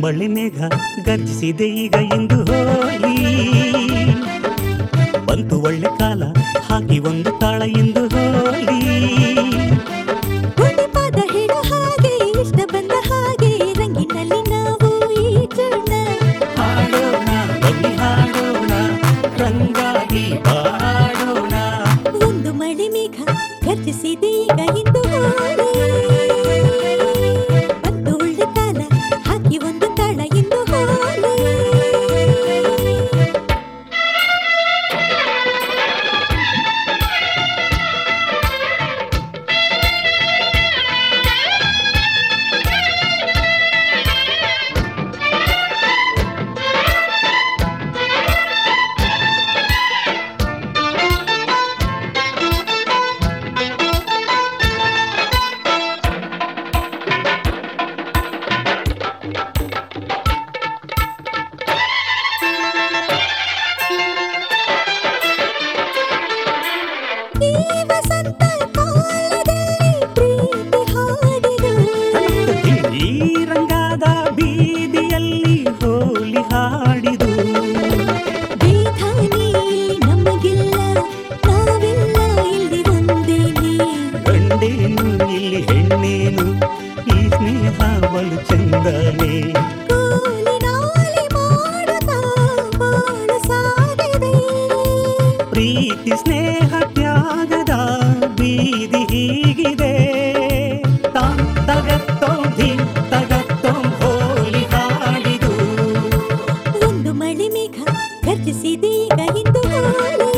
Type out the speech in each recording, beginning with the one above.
ಮಳೆ ಮೇಘ ಗರ್ಜಿಸಿದೆ ಈಗ ಇಂದು ಹೋಲಿ ಬಂತು ಒಳ್ಳೆ ಕಾಲ ಹಾಕಿ ಒಂದು ತಾಳ ಇಂದು ಹೋಲಿ ಒಂದು ಪಾದ ಹೇಳೋ ಹಾಗೆ ಇಷ್ಟ ಬಂದ ಹಾಗೆ ರಂಗಿನಲ್ಲಿ ನಾವು ಈಜೋಣ ಹಾಡೋಣ ಬನ್ನಿ ಹಾಡೋಣ ರಂಗಾಗಿ ಬಾಡೋಣ ಒಂದು ಮಳೆ ಮೇಘ ಗರ್ಜಿಸಿದೆ ಈಗ ಇಂದು ಹೋಲಿ ಬಂತು ಒಳ್ಳೆ ಕಾಲ ಹಾಕಿ ಒಂದು ತಾಳ ಇಂದು ಹೋಲಿ ಈ ವಸಂತ ಕಾಲದಲ್ಲಿ ಪ್ರೀತಿ ಹಾಡಿದು ಈ ರಂಗಾದ ಬೀದಿಯಲ್ಲಿ ಹೋಲಿ ಹಾಡಿದು ಬೇಧಾನಿ ನಮಗಿಲ್ಲ ನಾವೆಲ್ಲ ಇಲ್ಲಿ ಒಂದೇನೆ ಗಂಡೇನು ಇಲ್ಲಿ ಹೆಣ್ಣೇನು ಈ ಸ್ನೇಹ ಬಲು ಚಂದನೆ ಕೋಲಿನಾಲಿ ಮಾಡುತ್ತಾ ಬಾಳು ಸಾಗಿದೆ ಪ್ರೀತಿ ಸ್ನೇಹ ತ್ಯಾಗದ ಬೀದಿ ಹೀಗಿದೆ ತಾಂ ತಗತ್ತೋಂ ಧೀಂ ತಗತ್ತೋಂ ಹೋಲಿ ಹಾಡಿದು ಒಂದು ಮಳೆ ಮೇಘ ಗರ್ಜಿಸಿದೆ ಈಗ ಇಂದು ಹೋಲಿ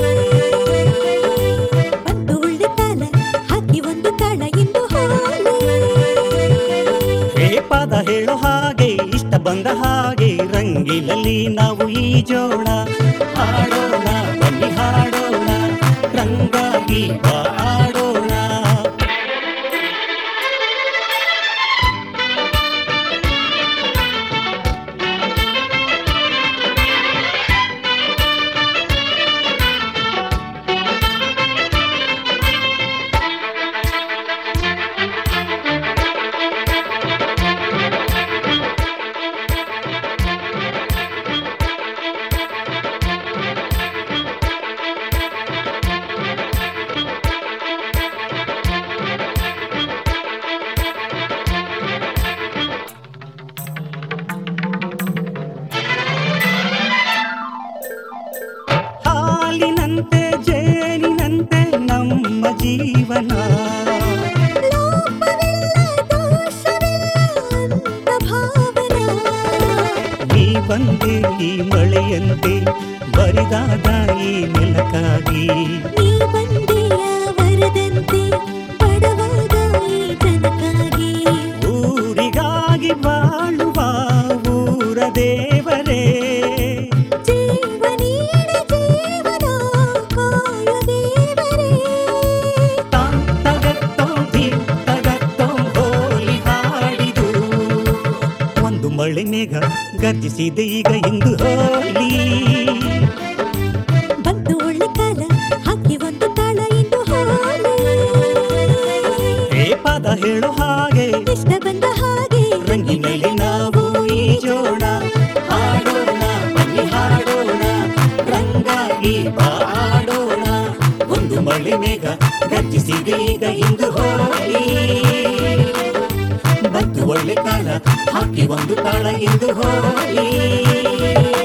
ಬಂತು ಒಳ್ಳೆ ಕಾಲ ಹಾಕಿ ಒಂದು ತಾಳ ಇಂದು ಹೋಲಿ ಹೇ ಪದ ಹೇಳೋ ಹಾಗೆ ಇಷ್ಟ ಬಂದ ಹಾಗೆ ರಂಗಿಲಲ್ಲಿ ನಾವು ಈಜೋಣ ಹಾಡೋಣ ಬನ್ನಿ ಹಾಡೋಣ ರಂಗಾಗಿ ಬಾಡೋಣ ಹಾಲಿನಂತೆ ಜೇನಿನಂತೆ ನಮ್ಮ ಜೀವನ ಲೋಪವಿಲ್ಲ ದೋಷವಿಲ್ಲ ಅಂತ ಭಾವನಾ ನೀ ಬಂದೆ ಈ ಮಳೆಯಂತೆ ಬರಿದಾದ ಈ ನೆಲಕ್ಕಾಗಿ ನೀ ಬಂದೆಯ ವರದಂತೆ ಪಡವಾದ ಈ ಜನಕ್ಕಾಗಿ ಊರಿಗಾಗಿ ಬಾಳುವ ಊರ ದೇವರೇ ಜೀವ ನೀಡಿ ಜೀವನ ಕಾಯ ದೇವರೇ ತಾಂ ತಗತ್ತೋಂ ಧೀಂ ತಗತ್ತೋಂ ಹೋಲಿ ಹಾಡಿದು ಒಂದು ಮಳೆ ಮೇಘ ಗರ್ಜಿಸಿದೆ ಈಗ ಇಂದು ಹೋಲಿ ಬಂತು ಒಳ್ಳೆ ಕಾಲ ಹಾಕಿ ಒಂದು ತಾಳ ಇಂದು ಹೋಲಿ ಹೇ ಪದ ಹೇಳೋ ಹಾಗೆ ಇಷ್ಟ ಬಂದ ಹಾಗೆ ರಂಗಿನಲ್ಲಿ ನಾವು ಈಜೋಣ ಹಾಡೋಣ ಬನ್ನಿ ಹಾಡೋಣ ರಂಗಾಗಿ ಬಾಡೋಣ ಒಂದು ಮಳೆ ಮೇಘ ಗರ್ಜಿಸಿದೆ ಈಗ ಇಂದು ಹೋಲಿ ಬಂತು ಒಳ್ಳೆ ಕಾಲ ಹಾಕಿ ಒಂದು ತಾಳ ಇಂದು ಹೋಲಿ